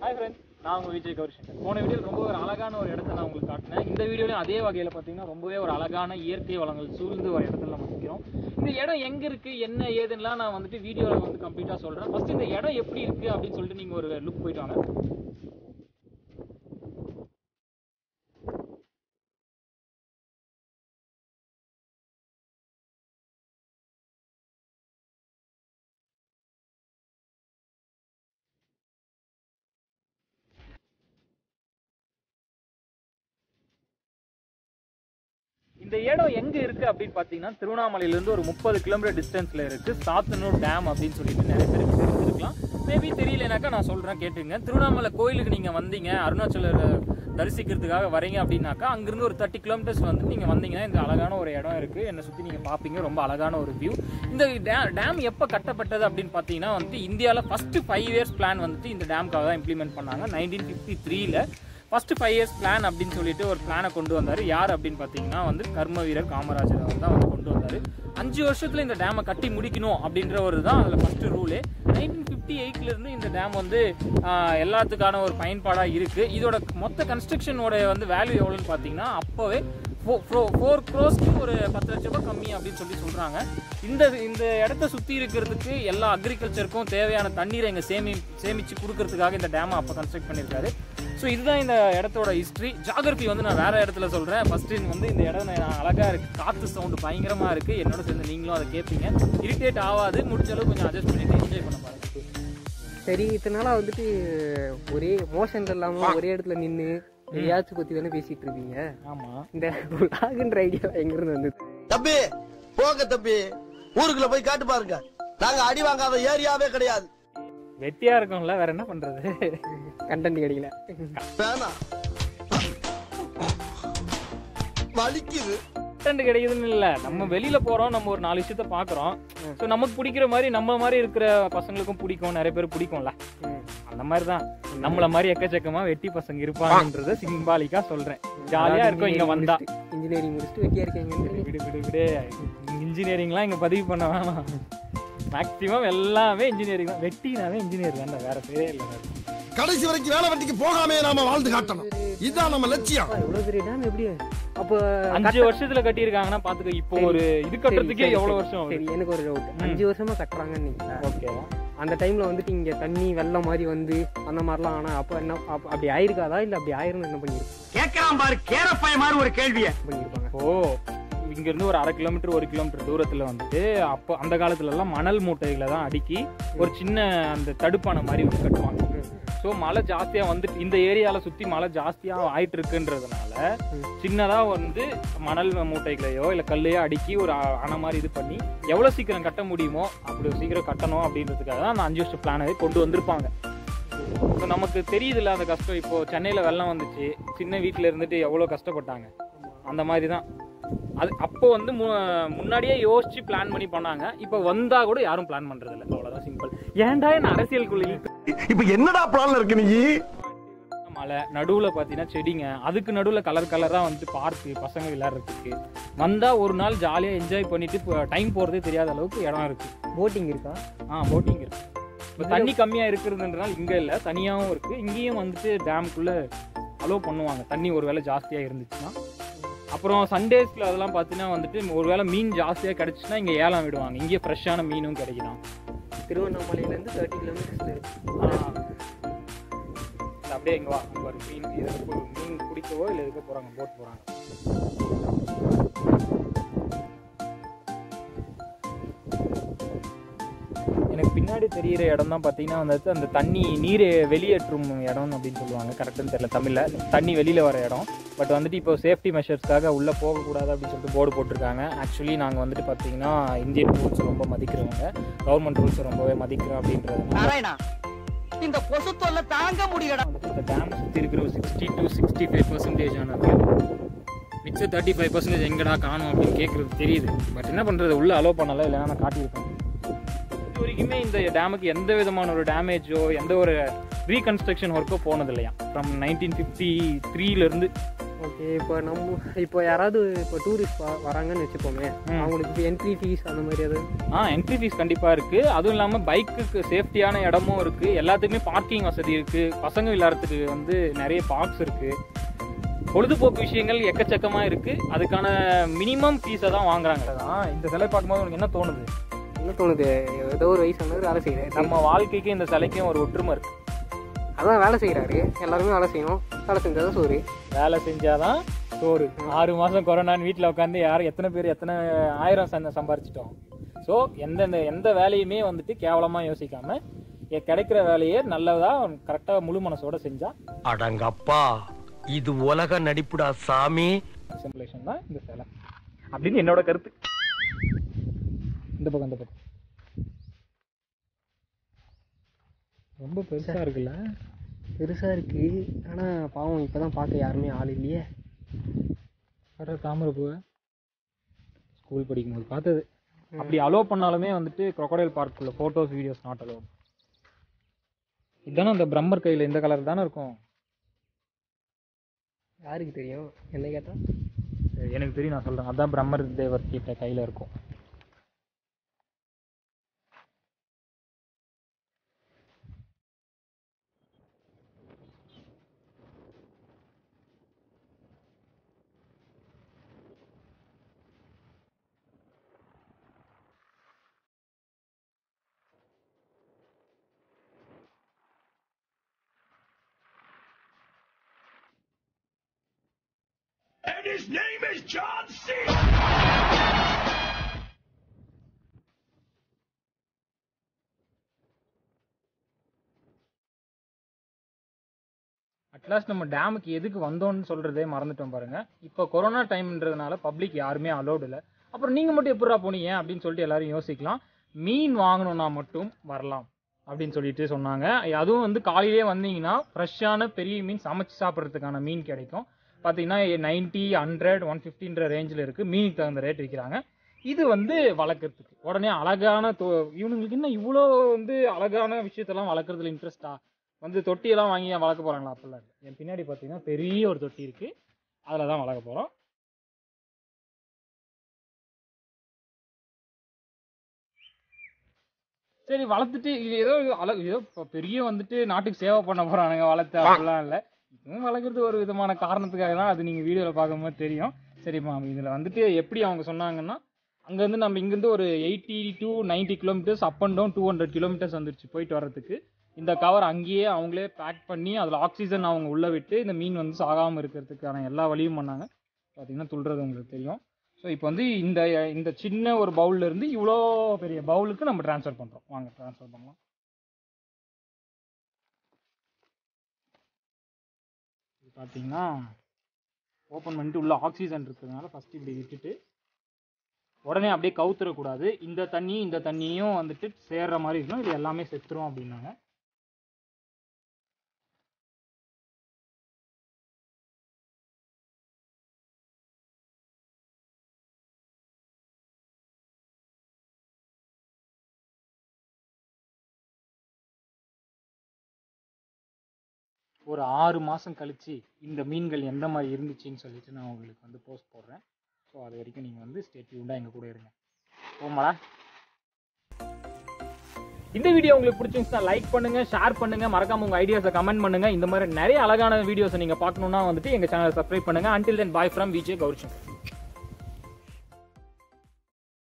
Hi friends நான் உங்கள் விஜய் கௌரிசங்கர் போன வீடியோவில் ரொம்ப ஒரு அழகான ஒரு இடத்த நான் உங்களுக்கு காட்டினேன் இந்த வீடியோலையும் அதே வகையில் பார்த்தீங்கன்னா ரொம்பவே ஒரு அழகான இயற்கை வளங்கள் சூழ்ந்து ஒரு இடத்துல நம்ம நிற்கிறோம் இந்த இடம் எங்கே இருக்குது என்ன ஏதுன்னெலாம் நான் வந்துட்டு வீடியோவில் வந்து கம்ப்ளீட்டாக சொல்கிறேன் ஃபஸ்ட்டு இந்த இடம் எப்படி இருக்குது அப்படின்னு சொல்லிட்டு நீங்கள் ஒரு லுக் போயிட்டு வாங்க இந்த இடம் எங்க இருக்கு அப்படின்னு பாத்தீங்கன்னா திருவண்ணாமலையில இருந்து ஒரு முப்பது கிலோமீட்டர் டிஸ்டன்ஸ்ல இருக்கு சாத்தனூர் டேம் அப்படின்னு சொல்லிட்டு நிறைய பேருக்கு தெரிஞ்சிருக்கலாம் மேபி தெரியலனாக்கா நான் சொல்றேன் கேட்டுங்க திருவண்ணாமலை கோயிலுக்கு நீங்க வந்தீங்க அருணாச்சலர் தரிசிக்கிறதுக்காக வரீங்க அப்படின்னாக்கா அங்கிருந்து ஒரு தேர்ட்டி கிலோமீட்டர்ஸ் வந்து நீங்க வந்தீங்கன்னா இந்த அழகான ஒரு இடம் இருக்கு என்னை சுத்தி நீங்க பாப்பீங்க ரொம்ப அழகான ஒரு வியூ இந்த டேம் எப்போ கட்டப்பட்டது அப்படின்னு பார்த்தீங்கன்னா வந்து இந்தியாவில் ஃபர்ஸ்ட் ஃபைவ் இயர்ஸ் பிளான் வந்துட்டு இந்த டேம்க்காக தான் இம்ப்ளிமெண்ட் பண்ணாங்க நைன்டீன் ஃபிஃப்டி த்ரீல ஃபர்ஸ்ட் ஃபைவ் இயர்ஸ் பிளான் அப்படின்னு சொல்லிட்டு ஒரு பிளானை கொண்டு வந்தார் யார் அப்படின்னு பார்த்தீங்கன்னா வந்து கர்ம வீரர் காமராஜர் அவர் தான் வந்து கொண்டு வந்தார் அஞ்சு வருஷத்தில் இந்த டேமை கட்டி முடிக்கணும் அப்படின்ற ஒரு தான் அதில் ஃபஸ்ட்டு ரூலு நைன்டீன் ஃபிஃப்டி எயிட்லேருந்து இந்த டேம் வந்து ஆஹ், எல்லாத்துக்கான ஒரு பயன்பாடாக இருக்குது இதோட மொத்த கன்ஸ்ட்ரக்ஷனோட வந்து வேல்யூ எவ்வளோன்னு பார்த்தீங்கன்னா அப்போவே ஃபோர் க்ரோஸ்க்கு ஒரு பத்து லட்ச ரூபாய் கம்மி அப்படின்னு சொல்லி சொல்கிறாங்க இந்த இந்த இடத்த சுற்றி இருக்கிறதுக்கு எல்லா அக்ரிகல்ச்சருக்கும் தேவையான தண்ணீரை இங்கே சேமி சேமித்து கொடுக்கறதுக்காக இந்த டேமை அப்போ கன்ஸ்ட்ரக்ட் பண்ணியிருக்காரு ஸோ இதுதான் இந்த இடத்தோட ஹிஸ்ட்ரி ஜாகிரபி வந்து நான் வேற இடத்துல சொல்கிறேன் ஃபர்ஸ்ட் வந்து இந்த இடம் நான் அழகாக இருக்குது காற்று சவுண்டு பயங்கரமாக இருக்குது என்னோட சேர்ந்து நீங்களும் அதை கேட்பீங்க இரிட்டேட் ஆகாது முடிஞ்ச அளவுக்கு கொஞ்சம் அட்ஜஸ்ட் பண்ணிட்டு என்ஜாய் பண்ண பாருங்க சரி இத்தனை நாளா வந்துட்டு ஒரே மோஷன்ல இல்லாம ஒரே இடத்துல நின்னு எதையாச்சும் பத்தி தானே பேசிட்டு இருக்கீங்க ஆமாம் இந்த லாகின்ற ஐடியா எங்க இருந்து வந்தது தம்பி போங்க தம்பி ஊருக்குள்ள போய் காட்டு பாருங்க நாங்க அடி வாங்காத ஏரியாவே கிடையாது வெட்டியாக இருக்கும்ல வேற என்ன பண்ணுறது கண்டென்ட் கிடைக்கல வேணாம் வலிக்குது கண்டென்ட் கிடைக்குதுன்னு இல்லை நம்ம வெளியில போறோம் நம்ம ஒரு நாலு விஷயத்த பாக்குறோம் ஸோ நமக்கு பிடிக்கிற மாதிரி நம்ம மாதிரி இருக்கிற பசங்களுக்கும் பிடிக்கும் நிறைய பேர் பிடிக்கும்ல அந்த மாதிரி தான் நம்மள மாதிரி எக்கச்சக்கமா வெட்டி பசங்க இருப்பாங்கன்றத சிம்பாலிக்கா சொல்றேன் ஜாலியா இருக்கும் இங்க வந்தா இன்ஜினியரிங் முடிச்சுட்டு வெட்டியா இருக்கீங்க விடு விடு விடு இன்ஜினியரிங்லாம் இங்க பதிவு பண்ண வேணாம் மேக்ஸிமம் எல்லாமே இன்ஜினியரிங் தான் வெட்டினாவே இன்ஜினியர் தான் வேற பேரே இல்லை கடைசி வரைக்கும் வேலை வெட்டிக்கு போகாமே நாம வாழ்ந்து காட்டணும் இதுதான் நம்ம லட்சியம் இவ்வளவு பெரிய டேம் எப்படி அப்போ அஞ்சு வருஷத்துல கட்டியிருக்காங்கன்னா பாத்துக்கோ இப்போ ஒரு இது கட்டுறதுக்கே சரி, எவ்வளவு சரி, வருஷம் ஆகுது சரி எனக்கு ஒரு டவுட் அஞ்சு வருஷமா கட்டுறாங்கன்னு ஓகே அந்த டைம்ல வந்துட்டு இங்க தண்ணி வெள்ளம் மாதிரி வந்து அந்த மாதிரிலாம் ஆனா அப்ப என்ன அப்ப- அப்படி ஆயிருக்காதா இல்ல அப்படி ஆயிரும் என்ன பண்ணிருப்பாங்க கேட்கலாம் பாரு கேரப்பாய மாதிரி ஒரு கேள்விய பண்ணிருப்பாங்க ஓ இங்க இருந்து ஒரு அரை கிலோமீட்டர் ஒரு கிலோமீட்டர் தூரத்துல வந்துட்டு அப்போ அந்த காலத்துல எல்லாம் மணல் மூட்டைகளை தான் அடுக்கி ஒரு சின்ன அந்த தடுப்பான மாதிரி ஒன்று கட்டுவாங்க ஸோ மழை ஜாஸ்தியா வந்துட்டு இந்த ஏரியால சுத்தி மழை ஜாஸ்தியா ஆயிட்டு இருக்குன்றதுனால சின்னதா வந்து மணல் மூட்டைகளையோ இல்ல கல்லையோ அடுக்கி ஒரு அ- அணை மாதிரி இது பண்ணி எவ்வளவு சீக்கிரம் கட்ட முடியுமோ அப்படி சீக்கிரம் கட்டணும் அப்படின்றதுக்காக தான் அந்த அஞ்சு வருஷம் பிளானவே கொண்டு வந்திருப்பாங்க ஸோ நமக்கு தெரியுதுல்ல அந்த கஷ்டம் இப்போ சென்னையில் வெள்ளம் வந்துச்சு சின்ன வீட்டில் இருந்துட்டு எவ்வளோ கஷ்டப்பட்டாங்க அந்த மாதிரி தான் அது அப்போ வந்து மு முன்னாடியே யோசிச்சு பிளான் பண்ணி பண்ணாங்க இப்போ வந்தா கூட யாரும் பிளான் பண்றது இல்லை அவ்வளோதான் சிம்பிள் ஏன்டா என்ன அரசியலுக்குள்ள இழுத்து இப்ப என்னடா பிளான்ல இருக்கு நீ மலை நடுவில் பார்த்தீங்கன்னா செடிங்க அதுக்கு நடுவில் கலர் கலராக வந்து பார்க்கு பசங்க விளையாடுறதுக்கு வந்தால் ஒரு நாள் ஜாலியாக என்ஜாய் பண்ணிட்டு டைம் போகிறதே தெரியாத அளவுக்கு இடம் இருக்கு போட்டிங் இருக்கா ஆ போட்டிங் இருக்கு இப்போ தண்ணி கம்மியாக இருக்கிறதுன்றனால இங்கே இல்லை தனியாகவும் இருக்கு இங்கேயும் வந்துட்டு டேமுக்குள்ளே அலோவ் பண்ணுவாங்க தண்ணி ஒருவேளை ஜாஸ்தியாக இருந்துச்சுன்னா அப்புறம் சண்டேஸில் அதெல்லாம் பார்த்தீங்கன்னா வந்துட்டு ஒருவேளை மீன் ஜாஸ்தியாக கிடச்சின்னா இங்கே ஏலம் விடுவாங்க இங்கே ஃப்ரெஷ்ஷான மீனும் கிடைக்கலாம் திருவண்ணாமலையில இருந்து தேர்ட்டி கிலோமீட்டர்ஸ் அப்படியே இங்கே வா அங்க ஒரு மீன் இது கு- மீன் பிடிக்கவோ இல்லை இதுக்கோ போகிறாங்க போட் போகிறாங்க எனக்கு பின்னாடி தெரியிற இடம் தான் பார்த்தீங்கன்னா வந்துட்டு அந்த தண்ணி நீரை வெளியேற்றும் இடம் அப்படின்னு சொல்லுவாங்க கரெக்டுன்னு தெரியல தமிழில் தண்ணி வெளியில் வர இடம் பட் வந்துட்டு இப்போ சேஃப்டி மெஷர்ஸ்க்காக உள்ளே போகக்கூடாது அப்படின்னு சொல்லிட்டு போர்டு போட்டிருக்காங்க ஆக்சுவலி நாங்கள் வந்துட்டு பார்த்தீங்கன்னா இந்தியன் ரூல்ஸ் ரொம்ப மதிக்கிறவங்க கவர்மெண்ட் ரூல்ஸ் ரொம்பவே மதிக்கிறோம் அப்படின்றது நாராயணா இந்த கொசு தொல்லை தாங்க முடியலடா வந்துட்டு இந்த டேம் சுற்றி இருக்கிற ஒரு sixty to sixty five percentage ஆனது மிச்சம் தேர்ட்டி ஃபைவ் பர்சன்டேஜ் எங்கடா காணும் அப்படின்னு கேட்குறது தெரியுது பட் என்ன பண்ணுறது உள்ளே அலோவ் பண்ணலை இல்லைன்னா நான் காட்டியிருப்பேன் இது வரைக்குமே இந்த டேமுக்கு எந்த விதமான ஒரு டேமேஜோ எந்த ஒரு ரீகன்ஸ்ட்ரக்ஷன் ஒர்க்கோ போனது இல்லையா ஃப்ரம் நைன்டீன் ஃபிஃப்டி த்ரீலேருந்து ஓகே இப்போ நம்ம இப்போ யாராவது இப்போ டூரிஸ்ட் வராங்கன்னு வச்சுப்போமே ம். அவங்களுக்கு இப்போ என்ட்ரி ஃபீஸ் அந்த மாதிரி எதாவது ஆ என்ட்ரி ஃபீஸ் கண்டிப்பாக இருக்குது அதுவும் இல்லாமல் பைக்குக்கு சேஃப்டியான இடமும் இருக்குது எல்லாத்துக்குமே பார்க்கிங் வசதி இருக்குது பசங்க விளையாடுறதுக்கு வந்து நிறைய பார்க்ஸ் இருக்குது பொழுதுபோக்கு விஷயங்கள் எக்கச்சக்கமாக இருக்குது அதுக்கான மினிமம் ஃபீஸை தான் வாங்குறாங்க தான் இந்த சிலை பார்க்கும்போது உனக்கு என்ன தோணுது என்ன தோணுது ஏதோ ஒரு வயசானவர் வேலை செய்கிறாரு நம்ம வாழ்க்கைக்கும் இந்த சிலைக்கும் ஒரு ஒற்றுமை இருக்குது அதான் வேலை செய்கிறாரு எல்லாருமே வேலை செய்யணும் வேலை செஞ்சால் தான் சோறு வேலை செஞ்சாதான் சோறு ஆறு மாதம் கொரோனான்னு வீட்டில் உட்காந்து யார் எத்தனை பேர் எத்தனை ஆயிரம் சந்த சம்பாரிச்சிட்டோம் ஸோ எந்தெந்த எந்த வேலையுமே வந்துட்டு கேவலமாக யோசிக்காம எ- கிடைக்கிற வேலையை நல்லதா கரெக்டாக முழு மனசோட செஞ்சா அடங்கப்பா இது உலக நடிப்புடா சாமி சிம்பிளேஷன் தான் இந்த சேலை அப்படின்னு என்னோட கருத்து இந்த பக்கம் இந்த பக்கம் ரொம்ப பெருசா இருக்குல்ல பெருசாக இருக்குது ஆனால் பாவம் இப்போ தான் பார்க்க யாருமே ஆள் இல்லையே வர தாமரை பூவை ஸ்கூல் படிக்கும்போது பார்த்தது அப்படி அலோவ் பண்ணாலுமே வந்துட்டு crocodile பார்க்குள்ள ஃபோட்டோஸ் வீடியோஸ் நாட் அலோவ் இதானே அந்த பிரம்மர் கையில் இந்த கலர் தானே இருக்கும் யாருக்கு தெரியும் என்ன கேட்டால் சரி, எனக்கு தெரியும் நான் சொல்கிறேன் அதான் பிரம்மர் தேவர் கிட்ட கையில் இருக்கும் அட்லாஸ்ட் நம்ம டேமுக்கு எதுக்கு வந்தோம்னு சொல்றதே மறந்துட்டோம் பாருங்க இப்போ கொரோனா டைம்ன்றதுனால பப்ளிக் யாருமே அலோடு இல்லை அப்புறம் நீங்க மட்டும் எப்படிடா போனீங்க அப்படின்னு சொல்லிட்டு எல்லாரும் யோசிக்கலாம் மீன் வாங்கணும்னா மட்டும் வரலாம் அப்படின்னு சொல்லிட்டு சொன்னாங்க அதுவும் வந்து காலையிலே வந்தீங்கன்னா ஃப்ரெஷ்ஷான பெரிய மீன் சமைச்சு சாப்பிட்றதுக்கான மீன் கிடைக்கும் பார்த்தீங்கன்னா நைன்ட்டி ஹண்ட்ரட் ஒன் ஃபிஃப்டின்ற ரேஞ்சில் இருக்குது மீனுக்கு தகுந்த ரேட் விற்கிறாங்க இது வந்து வளர்க்குறதுக்கு உடனே அழகான தோ இவனுங்களுக்கு என்ன இவ்வளோ வந்து அழகான விஷயத்தெல்லாம் வளர்க்குறதுல இன்ட்ரெஸ்டா வந்து தொட்டியெல்லாம் வாங்கி ஏன் வளர்க்க போகிறாங்களா அப்படிலாம் இல்லை என் பின்னாடி பார்த்தீங்கன்னா பெரிய ஒரு தொட்டி இருக்குது அதில் தான் வளர்க்க போகிறோம் சரி வளர்த்துட்டு இது ஏதோ அழ ஏதோ இப்ப பெரிய வந்துட்டு நாட்டுக்கு சேவை பண்ண போறானுங்க வளர்த்து அப்படிலாம் இல்லை இதுவும் வளர்க்குறது ஒரு விதமான காரணத்துக்காக தான் அது நீங்கள் வீடியோவில் பார்க்கும்போது தெரியும் சரிம்மா இதில் வந்துட்டு எப்படி அவங்க சொன்னாங்கன்னா அங்கேருந்து நம்ம இங்கேருந்து ஒரு eighty to 90 kilometres up and down two hundred kilometres வந்துருச்சு போயிட்டு வர்றதுக்கு இந்த கவர் அங்கேயே அவங்களே பேக் பண்ணி அதில் ஆக்சிஜன் அவங்க உள்ளே விட்டு இந்த மீன் வந்து சாகாமல் இருக்கிறதுக்கான எல்லா வழியும் பண்ணாங்க பார்த்தீங்கன்னா துள்ளுறது உங்களுக்கு தெரியும் ஸோ இப்போ வந்து இந்த இந்த சின்ன ஒரு பவுல்ல இருந்து இவ்வளோ பெரிய பவுலுக்கு நம்ம ட்ரான்ஸ்ஃபர் பண்ணுறோம் வாங்க ட்ரான்ஸ்ஃபர் பண்ணலாம் இது பார்த்தீங்கன்னா ஓப்பன் பண்ணிட்டு உள்ள ஆக்சிஜன் இருக்கிறதுனால ஃபஸ்ட்டு இப்படி விட்டுட்டு உடனே அப்படியே கவுத்துறக்கூடாது இந்த தண்ணி இந்த தண்ணியும் வந்துட்டு சேர்ற மாதிரி இருக்கணும் இது எல்லாமே செத்துரும் அப்படின்னாங்க ஒரு ஆறு மாதம் கழிச்சு இந்த மீன்கள் எந்த மாதிரி இருந்துச்சுன்னு சொல்லிட்டு நான் உங்களுக்கு வந்து போஸ்ட் போடுறேன் ஸோ அது வரைக்கும் நீங்கள் வந்து ஸ்டேட்யூண்டாக எங்கள் கூட இருங்க போமாடா இந்த வீடியோ உங்களுக்கு பிடிச்சிருந்துச்சுன்னா லைக் பண்ணுங்க ஷேர் பண்ணுங்க மறக்காம உங்க ஐடியாஸை கமெண்ட் பண்ணுங்க இந்த மாதிரி நிறைய அழகான வீடியோஸை நீங்க பார்க்கணும்னா வந்துட்டு எங்க சேனலை சப்ஸ்கிரைப் பண்ணுங்க until then bye from Vijay Gowrishankar